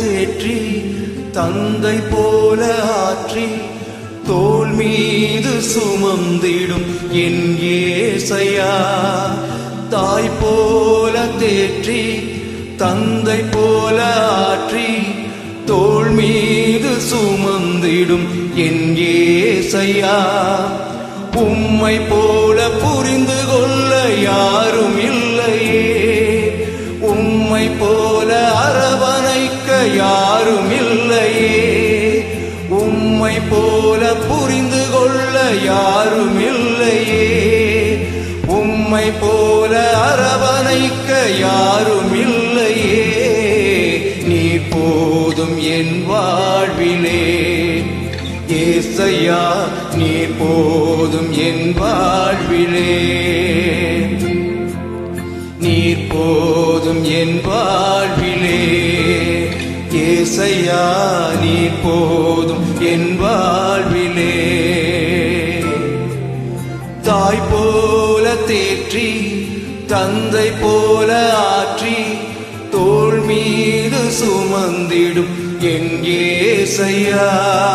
தேற்றி தந்தை போல ஆற்றி தோல் மீது சுமந்திடும் என் ஏசையா தாய் போல தேற்றி தந்தை போல ஆற்றி தோள் மீது சுமந்திடும் என் ஏசையா உம்மை போல புரிந்து கொள்ள யாரும் இல்லையே உம்மை போல அரவணைக்க யாரும் இல்லையே உம்மை போல புரிந்து கொள்ள யாரும் இல்லையே உம்மை போல அரவணைக்க யாரும் இல்லையே நீ போதும் என் வாழ்விலே ஏசையா நீ போதும் என் வாழ்விலே நீர் போதும் என் வாழ்விலே ஏசையா நீர் போதும் என் வாழ்விலே தாய் போல தேற்றி தந்தை போல ஆற்றி தோள் மீது சுமந்திடும் என் ஏசையா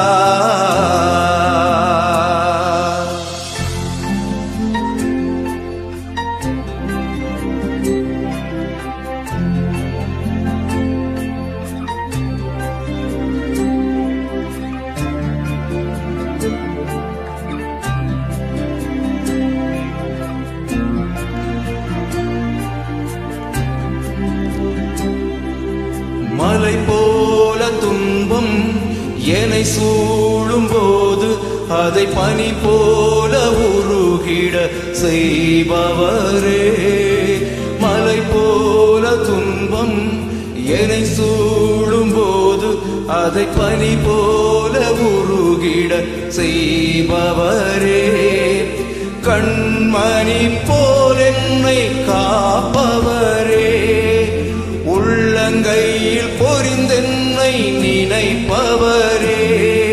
மலை போல துன்பம் என்னை சூழும் போது அதை பனி போல உருகிட செய்பவரே மலை போல துன்பம் என்னை சூழும் போது அதை பனி போல உருகிட செய்பவரே கண்மணி போல் என்னை காப்பவரே உள்ளங்கையில் பொறிந்தென்னை நினைப்பவரே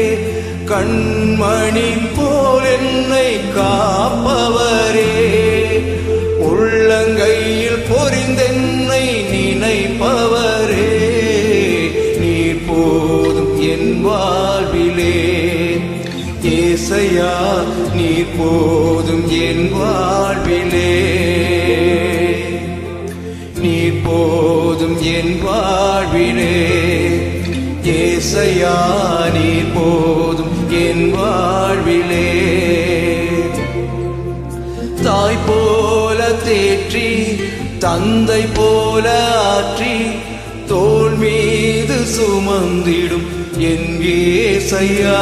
கண்மணி போல் என்னை காப்பவரே உள்ளங்கையில் பொறிந்தென்னை நினைப்பவரே நீர் போதும் என் வாழ்விலே ஏசையா நீர் போதும் என் வாழ்விலே நீர் போதும் என் வாழ்விலே ஏசையா நீர் போதும் என் வாழ்விலே தாய் போல தேற்றி தந்தை போல ஆற்றி தோள் மீது சுமந்திடும் என் ஏசையா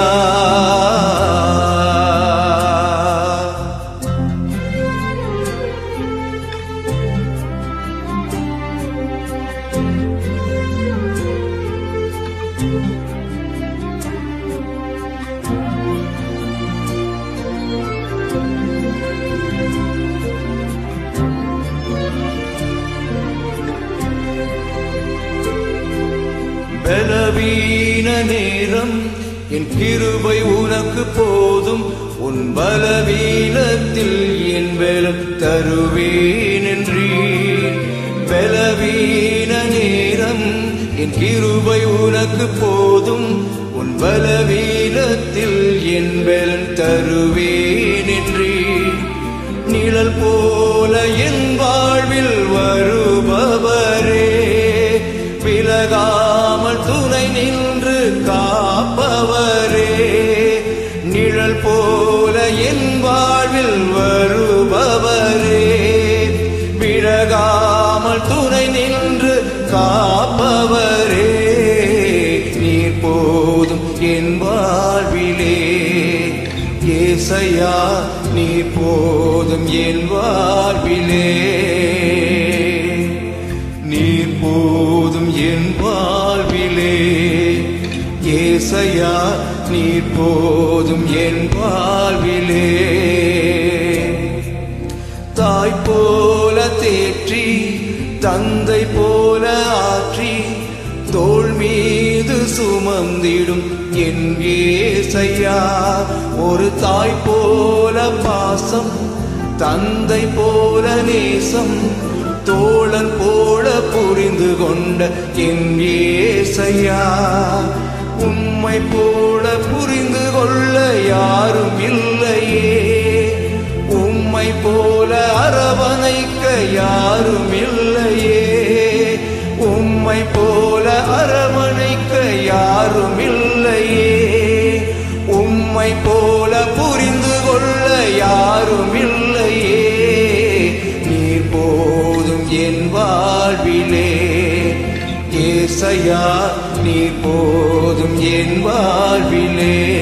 பலவீன நேரம் என் கிருபை உனக்கு போதும் உன் பலவீனத்தில் என் பலம் தருவேன் என்றீர் பலவீன நேரம் என் கிருபை உனக்கு போதும் உன் பலவீனத்தில் என் பலம் தருவேன் என்றீர் நிழல் போல என் வாழ்வில் வருபவரே விலகாமல் துணை நின்று காப்பவரே நிழல் போல என் வாழ்வில் வருபவரே விலகாமல் துணை நின்று காப்பவரே நீர் போதும் என் வாழ்விலே ஏசையா நீ போதும் என் வாழ்விலே நீர் போதும் என் வாழ்விலே ஏசையா நீர் போதும் என் வாழ்விலே தாய் போல தேற்றி தந்தை போல ஆற்றி தோள் மீது சுமந்திடும் என் ஏசையா ஒரு தாய் போல பாசம் தந்தை போல நேசம் தோழன் போல புரிந்து கொண்ட என் ஏசையா உம்மை போல புரிந்து கொள்ள யாரும் இல்லையே உம்மை போல அரவணைக்க யாரும் இல்லையே உம்மை போல அரவணைக்க யாரும் இல்லையே உம்மை போல புரிந்து கொள்ள யாரும் இல்லையே நீர் போதும் என் வாழ்விலே ஏசையா நீர் போதும் என் வாழ்விலே